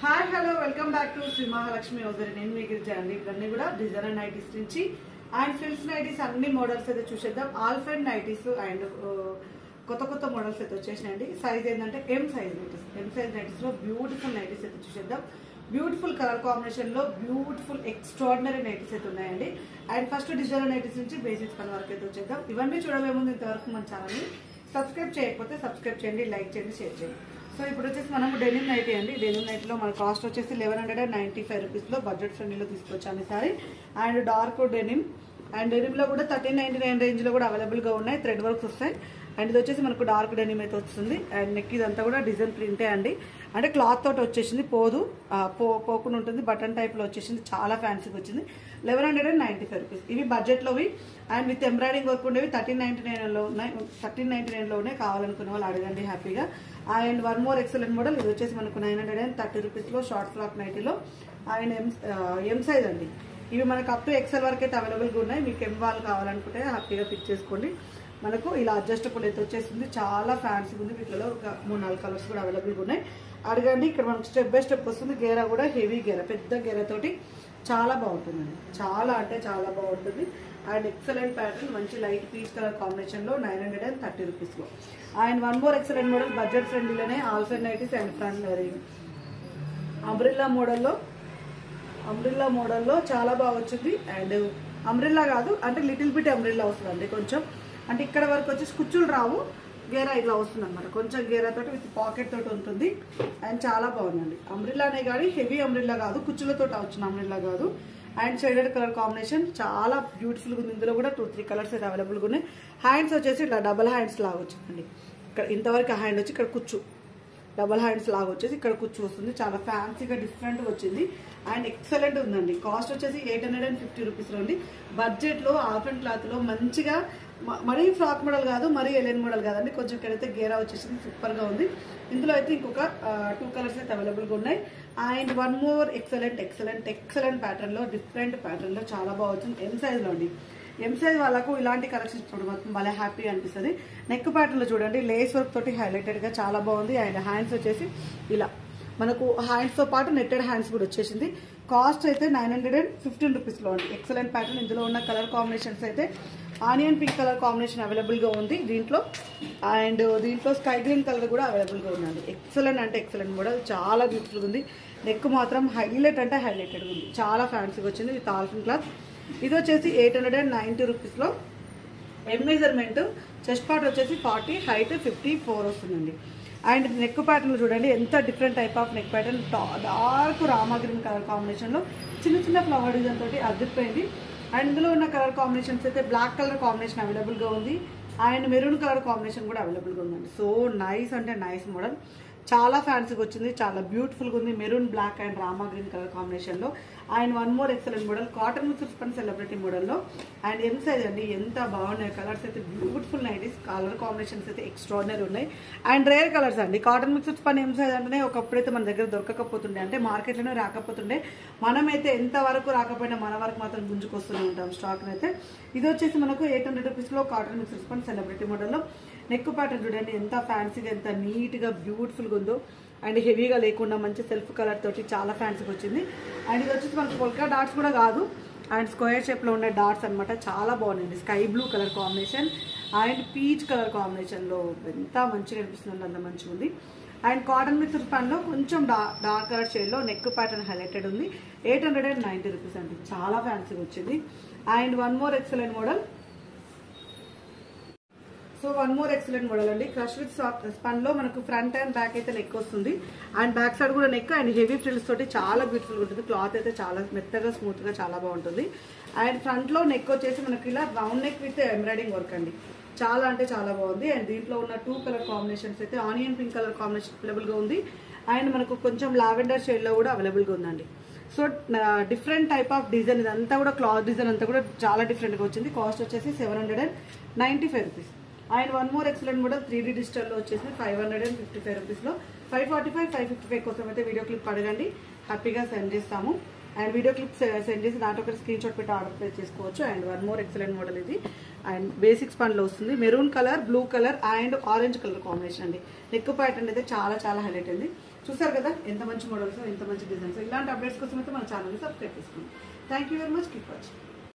hi hello welcome back to Sri Mahalakshmi ఓదరి నేను మీకు అండి ఇవన్నీ కూడా డిజైనర్ నైటీస్ నుంచి అండ్ ఫిల్స్ నైటీస్ అన్ని మోడల్స్ అయితే చూసేద్దాం ఆల్ఫెండ్ నైటీస్ అండ్ కొత్త కొత్త మోడల్స్ అయితే వచ్చేసినాయండి సైజ్ ఏంటంటే M size nighties M size nighties లో బ్యూటిఫుల్ నైటీస్ అయితే చూసేద్దాం బ్యూటిఫుల్ కలర్ కాంబినేషన్ లో బ్యూటిఫుల్ ఎక్స్ట్రాడినరీ నైటీస్ అయితే ఉన్నాయండి అండ్ ఫస్ట్ డిజైనర్ నైటీస్ నుంచి బేసిక్స్ పని వరకు అయితే వచ్చేద్దాం ఇవన్నీ చూడబోయే ముందు ఇంతవరకు మన ఛానల్ని సబ్స్క్రైబ్ చేయకపోతే సబ్స్క్రైబ్ చేయండి లైక్ చేయండి షేర్ చేయండి సో ఇప్పుడు వచ్చేసి మనం డెనిమ్ నైటీ అండి డెనిమ్ నైట్లో మన కాస్ట్ వచ్చేసి eleven hundred and ninety five రూపీస్లో బడ్జెట్ ఫ్రెండ్లీలో తీసుకొచ్చాను ఈసారి అండ్ డార్క్ డెనిమ్ అండ్ డెనిమ్లో కూడా థర్టీన్ నైన్టీ నైన్ రేంజ్లో కూడా అవైలబుల్గా ఉన్నాయి థ్రెడ్ వర్క్స్ వస్తాయి అండ్ ఇది వచ్చేసి మనకు డార్క్ డెనిమ్ అయితే వస్తుంది అండ్ నెక్ ఇదంతా కూడా డిజైన్ ప్రింటే అండి అంటే క్లాత్ తోటి వచ్చేసింది పోదు ఆ, పో పోకుండా ఉంటుంది బటన్ టైప్లో వచ్చేసింది చాలా ఫ్యాన్సీగా వచ్చింది eleven hundred and ninety five rupees ఇవి బడ్జెట్లోవి అండ్ విత్ ఎంబ్రాయిడింగ్ వర్క్ ఉండేవి థర్టీన్ నైన్టీ నైన్లో ఉన్నాయి థర్టీన్ నైన్టీ నైన్లోనే కావాలనుకునే వాళ్ళు అడగండి హ్యాపీగా and one more excellent model ఇది వచ్చేసి మనకు నైన్ హండ్రెడ్ అండ్ థర్టీ రూపీస్లో షార్ట్ ఫ్రాక్ నైటీలో అండ్ ఎం ఎం సైజ్ అండి ఇవి మనకు అప్ టు ఎక్సెల్ వరకు అయితే అవైలబుల్గా ఉన్నాయి మీకు ఎం వాళ్ళు కావాలనుకుంటే హ్యాపీగా పిక్ చేసుకోండి మనకు ఇలా అడ్జస్టబుల్ అయితే వచ్చేసింది చాలా ఫ్యాన్సీ ఉంది వీటిలో ఒక మూడు నాలుగు కలర్స్ కూడా అవైలబుల్గా ఉన్నాయి అడగండి ఇక్కడ మనకు స్టెప్ బై స్టెప్ వస్తుంది గేరా కూడా హెవీ గేరా పెద్ద గేరాతోటి చాలా బాగుంటుందండి చాలా అంటే చాలా బాగుంటుంది అండ్ ఎక్సలెంట్ ప్యాటర్న్ మంచి లైట్ పీచ్ కలర్ కాంబినేషన్లో నైన్ హండ్రెడ్ అండ్ థర్టీ రూపీస్లో and one more excellent model budget ఫ్రెండ్లీలోనే ఆల్ఫెన్ నైటీస్ అండ్ ఫ్రంట్ అంబ్రిల్లా మోడల్లో అంబ్రిల్లా మోడల్లో చాలా బాగా వచ్చింది అండ్ అంబ్రిల్లా కాదు అంటే లిటిల్ బిట్ అంబ్రిల్లా వస్తుందండి కొంచెం అంటే ఇక్కడ వరకు వచ్చేసి కుచ్చులు రావు గేరా ఇట్లా వస్తుంది అనమాట కొంచెం గేరా తోటి విత్ పాకెట్ తోటి ఉంటుంది అండ్ చాలా బాగుందండి అంబ్రిల్లానే కానీ హెవీ అంబ్రిల్లా కాదు కుచ్చులతో వచ్చిన అంబ్రిల్లా కాదు అండ్ షేడెడ్ కలర్ కాంబినేషన్ చాలా బ్యూటిఫుల్గా ఉంది ఇందులో కూడా టూ త్రీ కలర్స్ అయితే అవైలబుల్గా ఉన్నాయి హ్యాండ్స్ వచ్చేసి ఇట్లా డబల్ హ్యాండ్స్ లాగా వచ్చిందండి ఇక్కడ ఇంతవరకు హ్యాండ్ వచ్చి ఇక్కడ కుచ్చు డబల్ హ్యాండ్స్ లాగా వచ్చేసి ఇక్కడ కూర్చో వస్తుంది చాలా ఫ్యాన్సీగా డిఫరెంట్గా వచ్చింది అండ్ ఎక్సలెంట్ ఉందండి కాస్ట్ వచ్చేసి ఎయిట్ హండ్రెడ్ అండ్ ఫిఫ్టీ రూపీస్లో ఉంది బడ్జెట్లో హాఫ్ అండ్ క్లాత్లో మంచిగా మ- మరీ ఫ్రాక్ మోడల్ కాదు మరీ ఎలెన్ మోడల్ కాదండి కొంచెం ఇక్కడైతే గేరా వచ్చేసింది సూపర్గా ఉంది ఇందులో అయితే ఇంకొక టూ కలర్స్ అయితే అవైలబుల్గా ఉన్నాయి and one more excellent excellent excellent ప్యాటర్న్లో డిఫరెంట్ ప్యాటర్న్లో చాలా బాగా వచ్చింది ఎం సైజ్లో అండి ఎం సైజ్ వాళ్ళకు ఇలాంటి కలెక్షన్స్ చూడడం మాత్రం భలే హ్యాపీ అనిపిస్తుంది నెక్ ప్యాటర్న్లో చూడండి లేస్ వర్క్ తోటి హైలైటెడ్గా చాలా బాగుంది అండ్ హ్యాండ్స్ వచ్చేసి ఇలా మనకు హ్యాండ్స్తో పాటు నెట్టెడ్ హ్యాండ్స్ కూడా వచ్చేసింది కాస్ట్ అయితే నైన్ హండ్రెడ్ అండ్ ఫిఫ్టీన్ రూపీస్లో ఉంది ఎక్సలెంట్ ప్యాటర్న్ ఇందులో ఉన్న కలర్ కాంబినేషన్స్ అయితే ఆనియన్ పింక్ కలర్ కాంబినేషన్ అవైలబుల్గా ఉంది దీంట్లో అండ్ దీంట్లో స్కై గ్రీన్ కలర్ కూడా అవైలబుల్గా ఉందండి ఎక్సలెంట్ అంటే ఎక్సలెంట్ మోడల్ చాలా బ్యూటిఫుల్గా ఉంది నెక్ మాత్రం హైలైట్ అంటే హైలైటెడ్గా ఉంది చాలా ఫ్యాన్సీగా వచ్చింది విత్ ఆల్ఫిన్ క్లాత్ ఇది వచ్చేసి ఎయిట్ హండ్రెడ్ అండ్ నైంటీ రూపీస్లో ఎం మెజర్మెంట్ చెస్ట్ పార్ట్ వచ్చేసి ఫార్టీ హైట్ ఫిఫ్టీ ఫోర్ వస్తుందండి అండ్ నెక్ ప్యాటర్న్ చూడండి ఎంత different type of neck pattern dark rama green colour కాంబినేషన్లో చిన్న చిన్న ఫ్లవర్ డిజైన్ తోటి అదిరిపోయింది అండ్ ఇందులో ఉన్న కలర్ కాంబినేషన్స్ అయితే బ్లాక్ కలర్ కాంబినేషన్ అవైలబుల్గా ఉంది అండ్ మెరూన్ కలర్ కాంబినేషన్ కూడా అవైలబుల్గా ఉందండి సో నైస్ అంటే నైస్ మోడల్ చాలా ఫ్యాన్సీగా వచ్చింది చాలా బ్యూటిఫుల్గా ఉంది maroon black and rama green colour కాంబినేషన్లో and one more excellent model cotton mix పని సెలబ్రిటీ మోడల్లో అండ్ ఎం సైజ్ అండి ఎంత బాగున్నాయి కలర్స్ అయితే బ్యూటిఫుల్ నైటీస్ కలర్ కాంబినేషన్స్ అయితే ఎక్స్ట్రాడినరీ ఉన్నాయి అండ్ రేర్ కలర్స్ అండి కాటన్ మిక్స్ పని ఎం సైజ్ అంటేనే ఒకప్పుడైతే మన దగ్గర దొరకకపోతుండే అంటే మార్కెట్లోనే రాకపోతుండే మనమైతే ఎంత వరకు రాకపోయినా మన వరకు మాత్రం గుంజుకొస్తూనే ఉంటాం స్టాక్ అయితే ఇది వచ్చేసి మనకు ఎయిట్ హండ్రెడ్ రూపీస్లో కాటన్ మిక్స్ పని సెలబ్రిటీ మోడల్లో నెక్ ప్యాటర్న్ చూడండి ఎంత ఫ్యాన్సీగా ఎంత నీట్గా బ్యూటిఫుల్గా ఉందో అండ్ హెవీగా లేకుండా మంచి సెల్ఫ్ కలర్ తోటి చాలా ఫ్యాన్సీగా వచ్చింది అండ్ ఇది వచ్చేసి మనకు పొల్కా డాట్స్ కూడా కాదు అండ్ స్క్వేర్ షేప్లో ఉండే డాట్స్ అన్నమాట చాలా బాగున్నాయండి sky blue colour combination and peach colour కాంబినేషన్లో ఎంత మంచిగా అనిపిస్తుంది అంత మంచిగా ఉంది అండ్ కాటన్ మిక్స్ పన్లో కొంచెం డా డార్క్ కలర్ షేడ్లో నెక్ ప్యాటర్న్ హైలైటెడ్ ఉంది eight hundred and ninety rupees అండి చాలా ఫ్యాన్సీగా వచ్చింది and one more excellent model so one more excellent model అండి క్రష్ విత్ స్పన్ లో మనకు ఫ్రంట్ అండ్ బ్యాక్ అయితే నెక్ వస్తుంది అండ్ బ్యాక్ సైడ్ కూడా నెక్ అండ్ హెవీ ఫ్రిల్స్ తోటి చాలా బ్యూటిఫుల్ ఉంటుంది క్లాత్ అయితే చాలా మెత్తగా స్మూత్ గా చాలా బాగుంటుంది అండ్ ఫ్రంట్ లో నెక్ వచ్చేసి మనకి ఇలా round neck with embroidering work అండి చాలా అంటే చాలా బాగుంది అండ్ దీంట్లో ఉన్న టూ కలర్ కాంబినేషన్స్ అయితే onion pink colour combination available గా ఉంది అండ్ మనకు కొంచెం లావెండర్ షేడ్ లో కూడా అవైలబుల్ గా ఉందండి so different type of design ఇదంతా కూడా క్లాత్ డిజైన్ అంతా కూడా చాలా డిఫరెంట్ గా వచ్చింది కాస్ట్ వచ్చేసి seven hundred and ninety five rupees and one more excellent model three D డిజిటల్లో వచ్చేసి five hundred and fifty five రూపీస్లో five forty five five fifty five కోసం అయితే వీడియో క్లిప్ అడగండి హ్యాపీగా సెండ్ చేస్తాము అండ్ వీడియో క్లిప్ సెండ్ చేసి దాంట్లో ఒక స్క్రీన్ షాట్ పెట్టి ఆర్డర్ ప్లేస్ చేసుకోవచ్చు and one more excellent model ఇది అండ్ బేసిక్స్ పనిలో వస్తుంది maroon colour blue colour and orange colour combination అండి నెక్ ప్యాటర్న్ అయితే చాలా చాలా హైలైట్ అండి చూసారు కదా ఎంత మంచి మోడల్స్ ఎంత మంచి డిజైన్స్ ఇలాంటి అప్డేట్స్ కోసం అయితే మన ఛానల్ని సబ్స్క్రైబ్ చేసుకోండి thank you very much keep watching